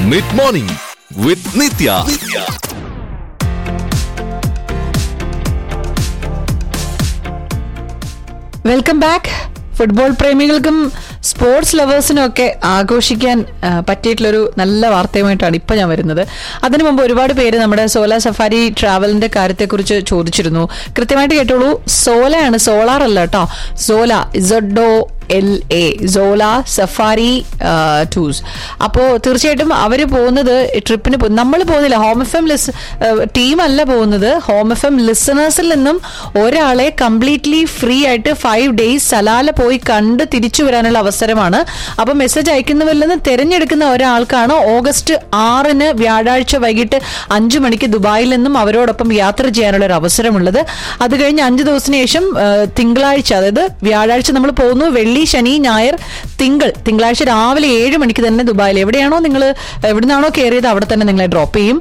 mid morning with Nithya welcome back football പ്രേമികൾക്കും sports ലവേഴ്സിനും ഒക്കെ ആഘോഷിക്കാൻ ആ, പറ്റിയിട്ടുള്ളൊരു നല്ല വാർത്തയുമായിട്ടാണ് ഇപ്പൊ ഞാൻ വരുന്നത് അതിനു മുമ്പ് ഒരുപാട് പേര് നമ്മുടെ സോലാർ സഫാരി ട്രാവലിന്റെ കാര്യത്തെക്കുറിച്ച് ചോദിച്ചിരുന്നു കൃത്യമായിട്ട് കേട്ടോളൂ സോലയാണ് സോളാർ അല്ല കേട്ടോ Zola Z O L A Zola safari tours അപ്പോൾ തീർച്ചയായിട്ടും അവർ പോകുന്നത് ട്രിപ്പിന് നമ്മൾ പോകുന്നില്ല ഹോം എഫ് എം ലിസ് ടീമല്ല പോകുന്നത് ഹോം എഫ് എം ലിസണേഴ്സിൽ നിന്നും ഒരാളെ കംപ്ലീറ്റ്ലി ഫ്രീ ആയിട്ട് ഫൈവ് ഡേയ്സ് സലാല പോയി കണ്ട് തിരിച്ചു വരാനുള്ള അവസരമാണ് അപ്പൊ മെസ്സേജ് അയക്കുന്നവരിൽ നിന്ന് തിരഞ്ഞെടുക്കുന്ന ഒരാൾക്കാണ് ഓഗസ്റ്റ് ആറിന് വ്യാഴാഴ്ച വൈകിട്ട് അഞ്ചു മണിക്ക് ദുബായിൽ നിന്നും അവരോടൊപ്പം യാത്ര ചെയ്യാനുള്ള ഒരു അവസരമുള്ളത് അത് കഴിഞ്ഞ് അഞ്ച് ദിവസത്തിന് ശേഷം ആ, തിങ്കളാഴ്ച അതായത് വ്യാഴാഴ്ച നമ്മൾ പോകുന്നു വെള്ളി ശനി ഞായർ തിങ്കൾ തിങ്കളാഴ്ച രാവിലെ ഏഴ് മണിക്ക് തന്നെ ദുബായിൽ എവിടെയാണോ നിങ്ങൾ എവിടുന്നാണോ കയറിയത് അവിടെ തന്നെ നിങ്ങളെ ഡ്രോപ്പ് ചെയ്യും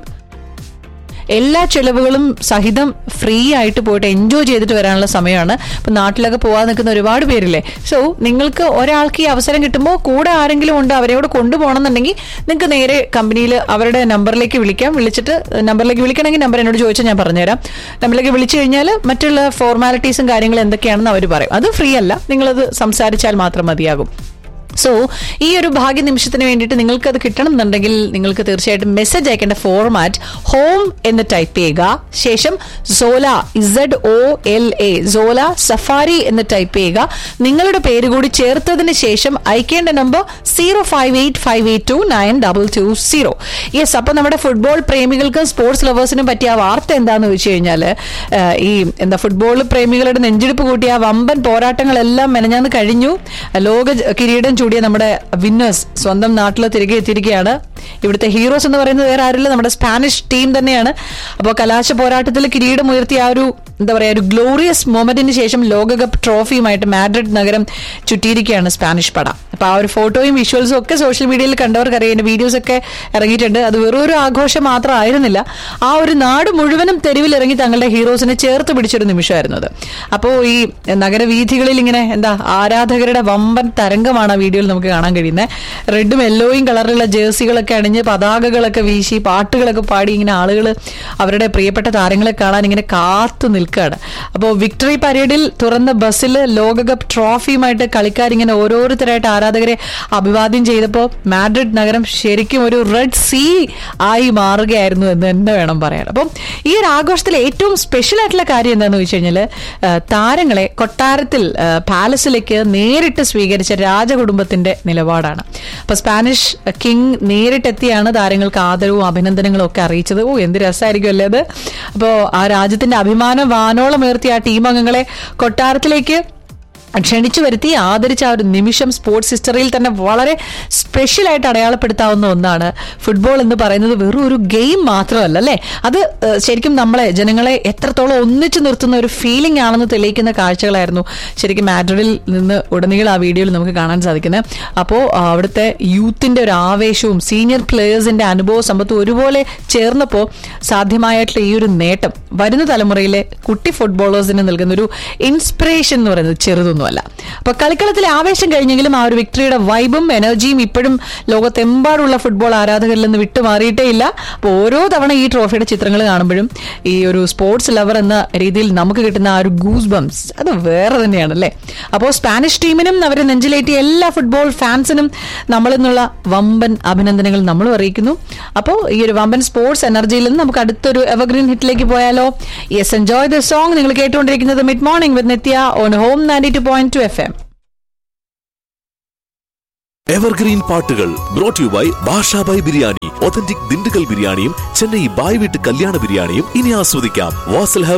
എല്ലാ ചെലവുകളും സഹിതം ഫ്രീ ആയിട്ട് പോയിട്ട് എൻജോയ് ചെയ്തിട്ട് വരാനുള്ള സമയമാണ് ഇപ്പൊ നാട്ടിലൊക്കെ പോകാൻ നിൽക്കുന്ന ഒരുപാട് പേരില്ലേ സോ നിങ്ങൾക്ക് ഒരാൾക്ക് ഈ അവസരം കിട്ടുമ്പോൾ കൂടെ ആരെങ്കിലും ഉണ്ട് അവരെയോട് കൊണ്ടുപോകണം എന്നുണ്ടെങ്കിൽ നിങ്ങൾക്ക് നേരെ കമ്പനിയിൽ അവരുടെ നമ്പറിലേക്ക് വിളിക്കാം വിളിച്ചിട്ട് നമ്പറിലേക്ക് വിളിക്കണമെങ്കിൽ നമ്പർ എന്നോട് ചോദിച്ചാൽ ഞാൻ പറഞ്ഞുതരാം നമ്പറിലേക്ക് വിളിച്ചു കഴിഞ്ഞാൽ മറ്റുള്ള ഫോർമാലിറ്റീസും കാര്യങ്ങളും എന്തൊക്കെയാണെന്ന് അവർ പറയും അത് ഫ്രീ അല്ല നിങ്ങളത് സംസാരിച്ചാൽ മാത്രം മതിയാകും സോ ഈ ഒരു ഭാഗ്യ നിമിഷത്തിന് വേണ്ടിയിട്ട് നിങ്ങൾക്ക് അത് കിട്ടണം എന്നുണ്ടെങ്കിൽ നിങ്ങൾക്ക് തീർച്ചയായിട്ടും മെസ്സേജ് അയക്കേണ്ട ഫോർമാറ്റ് ഹോം എന്ന് ടൈപ്പ് ചെയ്യുക ശേഷം Zola Z O L A Zola safari എന്ന് ടൈപ്പ് ചെയ്യുക നിങ്ങളുടെ പേര് കൂടി ചേർത്തതിന് ശേഷം അയക്കേണ്ട number zero five eight five eight two nine double two zero yes അപ്പൊ നമ്മുടെ ഫുട്ബോൾ പ്രേമികൾക്കും സ്പോർട്സ് ലവേഴ്സിനും പറ്റിയ ആ വാർത്ത എന്താന്ന് വെച്ച് കഴിഞ്ഞാൽ ഈ എന്താ ഫുട്ബോൾ പ്രേമികളുടെ നെഞ്ചെടുപ്പ് കൂട്ടിയ ആ വമ്പൻ പോരാട്ടങ്ങളെല്ലാം മെനഞ്ഞാന്ന് കഴിഞ്ഞു ലോക ജ- കിരീടം ചൂടിയ നമ്മുടെ വിന്നേഴ്സ് സ്വന്തം നാട്ടിൽ തിരികെ എത്തിയിരിക്കുകയാണ് ഇവിടുത്തെ ഹീറോസ് എന്ന് പറയുന്നത് വേറെ ആരില്ല നമ്മുടെ സ്പാനിഷ് ടീം തന്നെയാണ് അപ്പോൾ കലാശ പോരാട്ടത്തിൽ കിരീടം ഉയർത്തിയ ആ ഒരു എന്താ പറയാ ഒരു ഗ്ലോറിയസ് മൊമെന്റിന് ശേഷം ലോകകപ്പ് ട്രോഫിയുമായിട്ട് മാഡ്രിഡ് നഗരം ചുറ്റിയിരിക്കുകയാണ് സ്പാനിഷ് പട അപ്പൊ ആ ഒരു ഫോട്ടോയും വിഷ്വൽസും ഒക്കെ സോഷ്യൽ മീഡിയയിൽ കണ്ടവർക്ക് അറിയാം വീഡിയോസ് ഒക്കെ ഇറങ്ങിയിട്ടുണ്ട് അത് വെറും ഒരു ആഘോഷം മാത്രമായിരുന്നില്ല ആ ഒരു നാട് മുഴുവനും തെരുവിൽ ഇറങ്ങി തങ്ങളുടെ ഹീറോസിനെ ചേർത്ത് പിടിച്ചൊരു നിമിഷമായിരുന്നു അത് അപ്പോൾ ഈ നഗരവീഥികളിൽ ഇങ്ങനെ എന്താ ആരാധകരുടെ വമ്പൻ തരംഗമാണ് ആ വീഡിയോയിൽ നമുക്ക് കാണാൻ കഴിയുന്നത് റെഡും യെല്ലോയും കളറിലുള്ള ജേഴ്സികളൊക്കെ അണിഞ്ഞ് പതാകകളൊക്കെ വീശി പാട്ടുകളൊക്കെ പാടി ഇങ്ങനെ ആളുകൾ അവരുടെ പ്രിയപ്പെട്ട താരങ്ങളെ കാണാൻ ഇങ്ങനെ കാത്തു നിൽക്കുകയാണ് അപ്പോൾ വിക്ടറി പരേഡിൽ തുറന്ന ബസ്സിൽ ലോകകപ്പ് ട്രോഫിയുമായിട്ട് കളിക്കാരിങ്ങനെ ഓരോരുത്തരായിട്ട് ആരാധകരെ അഭിവാദ്യം ചെയ്തപ്പോൾ മാഡ്രിഡ് നഗരം ശരിക്കും ഒരു റെഡ് സീ ആയി മാറുകയായിരുന്നു എന്ന് തന്നെ വേണം പറയാൻ അപ്പം ഈ ഒരു ആഘോഷത്തിൽ ഏറ്റവും സ്പെഷ്യൽ ആയിട്ടുള്ള കാര്യം എന്താണെന്ന് വെച്ച് കഴിഞ്ഞാൽ താരങ്ങളെ കൊട്ടാരത്തിൽ ആ, പാലസിലേക്ക് നേരിട്ട് സ്വീകരിച്ച രാജകുടുംബത്തിന്റെ നിലപാടാണ് അപ്പൊ സ്പാനിഷ് കിങ് നേരിട്ടെത്തിയാണ് താരങ്ങൾക്ക് ആദരവും അഭിനന്ദനങ്ങളും ഒക്കെ അറിയിച്ചത് ഓ എന്ത് രസമായിരിക്കും അല്ലേ അത് അപ്പോൾ ആ രാജ്യത്തിന്റെ അഭിമാനം വാനോളമേർത്തിയ ആ ടീം അംഗങ്ങളെ കൊട്ടാരത്തിലേക്ക് ക്ഷണിച്ചു വരുത്തി ആദരിച്ച ആ ഒരു നിമിഷം സ്പോർട്സ് ഹിസ്റ്ററിയിൽ തന്നെ വളരെ സ്പെഷ്യലായിട്ട് അടയാളപ്പെടുത്താവുന്ന ഒന്നാണ് ഫുട്ബോൾ എന്ന് പറയുന്നത് വെറും ഒരു ഗെയിം മാത്രമല്ല അല്ലേ അത് ഏഹ്, ശരിക്കും നമ്മളെ ജനങ്ങളെ എത്രത്തോളം ഒന്നിച്ചു നിർത്തുന്ന ഒരു ഫീലിംഗ് ആണെന്ന് തെളിയിക്കുന്ന കാഴ്ചകളായിരുന്നു ശരിക്കും മാഡ്രിഡിൽ നിന്ന് ഉടനീളം ആ വീഡിയോയിൽ നമുക്ക് കാണാൻ സാധിക്കുന്നത് അപ്പോൾ അവിടുത്തെ യൂത്തിന്റെ ഒരു ആവേശവും സീനിയർ പ്ലേയേഴ്സിന്റെ അനുഭവ സമ്പത്തും ഒരുപോലെ ചേർന്നപ്പോൾ സാധ്യമായിട്ടുള്ള ഈ ഒരു നേട്ടം വരുന്ന തലമുറയിലെ കുട്ടി ഫുട്ബോളേഴ്സിന് നൽകുന്ന ഒരു ഇൻസ്പിറേഷൻ എന്ന് പറയുന്നത് ചെറുതൊന്നുമല്ല അപ്പൊ കളിക്കളത്തിലെ ആവേശം കഴിഞ്ഞെങ്കിലും ആ ഒരു വിക്ടറിയുടെ വൈബും എനർജിയും ഇപ്പോഴും ലോകത്തെമ്പാടുള്ള ഫുട്ബോൾ ആരാധകരിൽ നിന്ന് വിട്ടുമാറിയിട്ടേ ഇല്ല അപ്പോൾ ഓരോ തവണ ഈ ട്രോഫിയുടെ ചിത്രങ്ങൾ കാണുമ്പോഴും ഈ ഒരു സ്പോർട്സ് ലവർ എന്ന രീതിയിൽ നമുക്ക് കിട്ടുന്ന ആ ഒരു ഗൂസ് ബംസ് അത് വേറെ തന്നെയാണ് അല്ലേ അപ്പോൾ സ്പാനിഷ് ടീമിനും അവരെ നെഞ്ചിലേറ്റിയ എല്ലാ ഫുട്ബോൾ ഫാൻസിനും നമ്മളിൽ നിന്നുള്ള വമ്പൻ അഭിനന്ദനങ്ങൾ നമ്മളും അറിയിക്കുന്നു അപ്പോൾ ഈ ഒരു വമ്പൻ സ്പോർട്സ് എനർജിയിൽ നിന്ന് നമുക്ക് അടുത്തൊരു എവർഗ്രീൻ ഹിറ്റിലേക്ക് പോയാലോ യെസ് എൻജോയ് ദ സോങ് നിങ്ങൾ കേട്ടുകൊണ്ടിരിക്കുന്നത് mid morning with Nithya on home ninety two point two F M evergreen പാട്ടുകൾ brought you by Bashabhai biryani authentic Dindigul ബിരിയാണിയും ചെന്നൈ ബായ് വീട്ട് കല്യാണ ബിരിയാണിയും ഇനി ആസ്വദിക്കാം വാസൽ